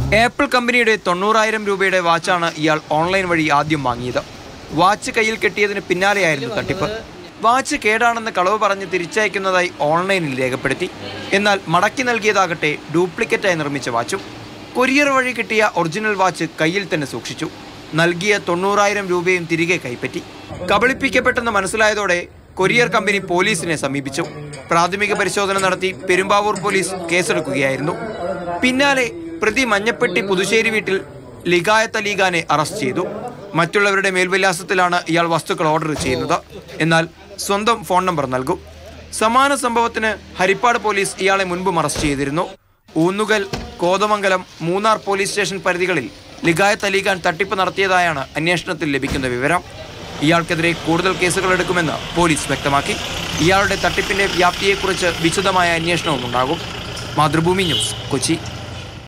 apple കമ്പനിയുടെ തൊണ്ണൂറായിരം രൂപയുടെ വാച്ചാണ് ഇയാൾ ഓൺലൈൻ വഴി ആദ്യം വാങ്ങിയത് വാച്ച് കയ്യിൽ കെട്ടിയതിന് പിന്നാലെയായിരുന്നു തട്ടിപ്പ് വാച്ച് കേടാണെന്ന് കളവ് പറഞ്ഞ് തിരിച്ചയക്കുന്നതായി ഓൺലൈനിൽ രേഖപ്പെടുത്തി എന്നാൽ മടക്കി നൽകിയതാകട്ടെ ഡ്യൂപ്ലിക്കറ്റായി നിർമ്മിച്ച വാച്ചും കൊറിയർ വഴി കിട്ടിയ ഒറിജിനൽ വാച്ച് കയ്യിൽ തന്നെ സൂക്ഷിച്ചു നൽകിയ തൊണ്ണൂറായിരം രൂപയും തിരികെ കൈപ്പറ്റി കബളിപ്പിക്കപ്പെട്ടെന്ന് മനസ്സിലായതോടെ കൊറിയർ കമ്പനി പോലീസിനെ സമീപിച്ചു പ്രാഥമിക പരിശോധന നടത്തി പെരുമ്പാവൂർ പോലീസ് കേസെടുക്കുകയായിരുന്നു പിന്നാലെ പ്രതി മഞ്ഞപ്പെട്ടി പുതുശ്ശേരി വീട്ടിൽ ലിഗായത്ത് അലീഖാനെ അറസ്റ്റ് ചെയ്തു മറ്റുള്ളവരുടെ മേൽവിലാസത്തിലാണ് ഇയാൾ വസ്തുക്കൾ ഓർഡർ ചെയ്യുന്നത് എന്നാൽ സ്വന്തം ഫോൺ നമ്പർ നൽകും സമാന സംഭവത്തിന് ഹരിപ്പാട് പോലീസ് ഇയാളെ മുൻപും അറസ്റ്റ് ചെയ്തിരുന്നു ഊന്നുകൽ കോതമംഗലം മൂന്നാർ പോലീസ് സ്റ്റേഷൻ പരിധികളിൽ ലിഗായത്ത് അലീഖാൻ തട്ടിപ്പ് നടത്തിയതായാണ് അന്വേഷണത്തിൽ ലഭിക്കുന്ന വിവരം ഇയാൾക്കെതിരെ കൂടുതൽ കേസുകൾ എടുക്കുമെന്ന് പോലീസ് വ്യക്തമാക്കി ഇയാളുടെ തട്ടിപ്പിന്റെ വ്യാപ്തിയെക്കുറിച്ച് വിശദമായ അന്വേഷണവും ഉണ്ടാകും മാതൃഭൂമി ന്യൂസ് കൊച്ചി